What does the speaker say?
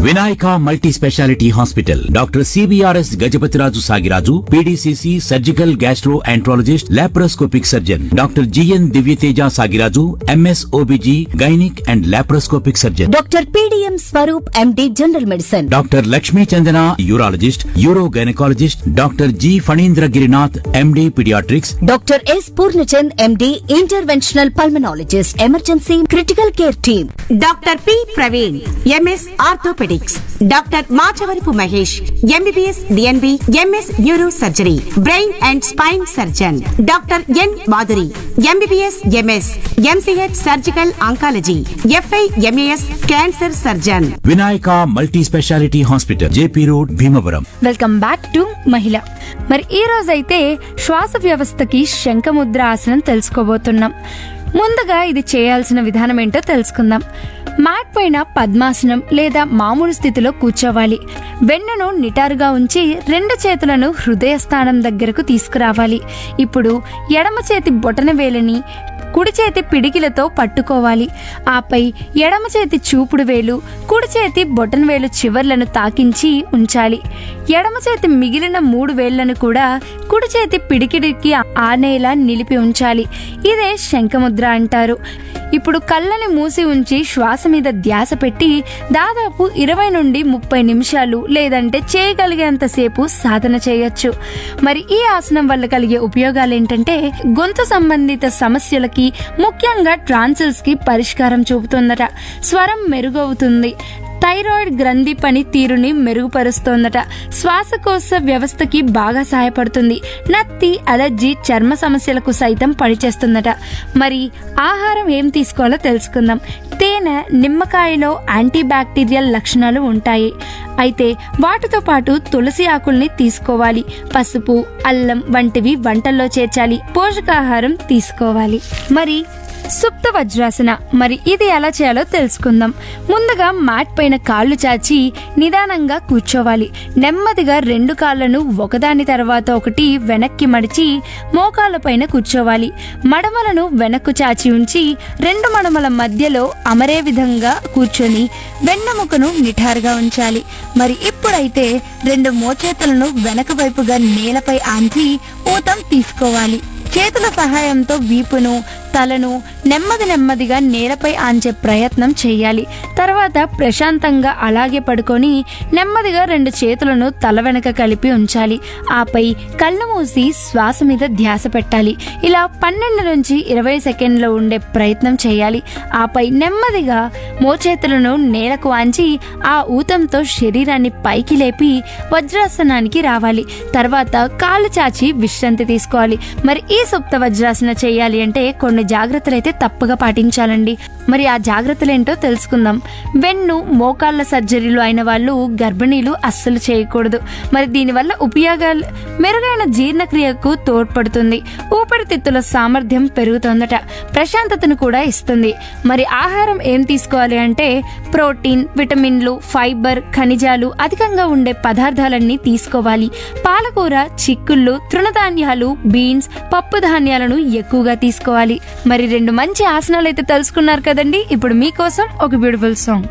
Vinayaka multi speciality hospital doctor CBRS Gajapathiraju Sagiraju PDCC surgical gastroenterologist laparoscopic surgeon doctor GN Divyateja Sagiraju MS OBG gynaec and laparoscopic surgeon doctor PDM Swaroop MD general medicine doctor Lakshmi Chandana urologist uro gynaecologist doctor G Phanindra Girinath MD paediatrics doctor S Purnachand MD interventional pulmonologist emergency critical care team doctor P Praveen MS orthopaedics doctor Machavarapu Mahesh MBBS DNB MS neuro surgery brain and spine surgeon doctor N Madhuri MBBS MS MCH surgical oncology FI MAS cancer surgeon Vinayaka multi speciality hospital JP road Bhimavaram welcome back to మహిళ మరి ఈ రోజైతే శ్వాస వ్యవస్థకి శంఖముద్ర ఆసనం తెలుసుకోబోతున్నాం ముందుగా ఇది చేయాల్సిన విధానం ఏంటో తెలుసుకుందాం మ్యాట్ పైన పద్మాసనం లేదా మామూలు స్థితిలో కూర్చోవాలి వెన్నును నిటారుగా ఉంచి రెండు చేతులను హృదయ స్థానం దగ్గరకు తీసుకురావాలి ఇప్పుడు ఎడమ చేతి బొటన వేలిని కుడి చేతి పిడికిలతో పట్టుకోవాలి ఆపై ఎడమ చేతి చూపుడు వేలు కుడి చేతి బొటన వేలు చివర్లను తాకించి ఉంచాలి ఎడమ చేతి మిగిలిన మూడు వేళ్లను కూడా కుడి చేతి పిడికిడికి ఆనేలా నిలిపి ఉంచాలి ఇదే శంఖముద్ర అంటారు ఇప్పుడు కళ్ళని మూసి ఉంచి శ్వాస మీద ధ్యాస పెట్టి దాదాపు ఇరవై నుండి ముప్పై నిమిషాలు లేదంటే చేయగలిగేంతసేపు సాధన చేయొచ్చు మరి ఈ ఆసనం వల్ల కలిగే ఉపయోగాలు ఏంటంటే గొంతు సంబంధిత సమస్యలకి ముఖ్యంగా ట్రాన్సిల్స్ కి పరిష్కారం చూపుతుందట స్వరం మెరుగవుతుంది థైరాయిడ్ గ్రంథి పని తీరుని మెరుగుపరుస్తోందట శ్వాసకోశ వ్యవస్థకి బాగా సహాయపడుతుంది నత్తి అలర్జీ చర్మ సమస్యలకు సైతం పనిచేస్తుందట మరి ఆహారం ఏం తీసుకోవాలో తెలుసుకుందాం తేనె నిమ్మకాయలో యాంటీ బ్యాక్టీరియల్ లక్షణాలు ఉంటాయి అయితే వాటితో పాటు తులసి ఆకుల్ని తీసుకోవాలి పసుపు అల్లం వంటివి వంటల్లో చేర్చాలి పోషకాహారం తీసుకోవాలి మరి సుప్త వజ్రాసన మరి ఇది ఎలా చేయాలో తెలుసుకుందాం ముందుగా మ్యాట్ పైన కాళ్ళు చాచి నిదానంగా కూర్చోవాలి నెమ్మదిగా రెండు కాళ్ళను ఒకదాని తర్వాత ఒకటి వెనక్కి మడిచి మోకాళ్ళ పైన కూర్చోవాలి మడమలను వెనక్కు చాచి ఉంచి రెండు మడమల మధ్యలో అమరే విధంగా కూర్చొని వెన్నెముకను నిఠారుగా ఉంచాలి మరి ఇప్పుడైతే రెండు మోచేతులను వెనక వైపుగా నేలపై ఆంచి ఊతం తీసుకోవాలి చేతుల సహాయంతో వీపును తలను నెమ్మది నెమ్మదిగా నేలపై ఆంచే ప్రయత్నం చేయాలి తర్వాత ప్రశాంతంగా అలాగే పడుకొని నెమ్మదిగా రెండు చేతులను తల వెనక కలిపి ఉంచాలి ఆపై కళ్ళు మూసి శ్వాస మీద ధ్యాస పెట్టాలి ఇలా పన్నెండు నుంచి ఇరవై సెకండ్లు ఉండే ప్రయత్నం చేయాలి ఆపై నెమ్మదిగా మోచేతులను నేలకు ఆంచి ఆ ఊతంతో శరీరాన్ని పైకి లేపి వజ్రాసనానికి రావాలి తర్వాత కాళ్ళు చాచి విశ్రాంతి తీసుకోవాలి మరి ఈ సుప్త వజ్రాసన చేయాలి అంటే కొన్ని జాగ్రత్తలు అయితే తప్పగా పాటించాలండి మరి ఆ జాగ్రత్తలు ఏంటో తెలుసుకుందాం వెన్ను మోకాళ్ళ సర్జరీలు అయిన వాళ్ళు గర్భిణీలు అస్సలు చేయకూడదు మరి దీనివల్ల ఉపయోగాలు మెరుగైన జీర్ణక్రియకు తోడ్పడుతుంది ఊపిరితిత్తుల సామర్థ్యం పెరుగుతుందట ప్రశాంతతను కూడా ఇస్తుంది మరి ఆహారం ఏం తీసుకోవాలి అంటే ప్రోటీన్ విటమిన్లు ఫైబర్ ఖనిజాలు అధికంగా ఉండే పదార్థాలన్నీ తీసుకోవాలి పాలకూర చిక్కుళ్ళు తృణధాన్యాలు బీన్స్ పప్పు ధాన్యాలను ఎక్కువగా తీసుకోవాలి మరి రెండు మంచి ఆసనాలు అయితే తెలుసుకున్నారు కదండి ఇప్పుడు మీకోసం ఒక బ్యూటిఫుల్ సాంగ్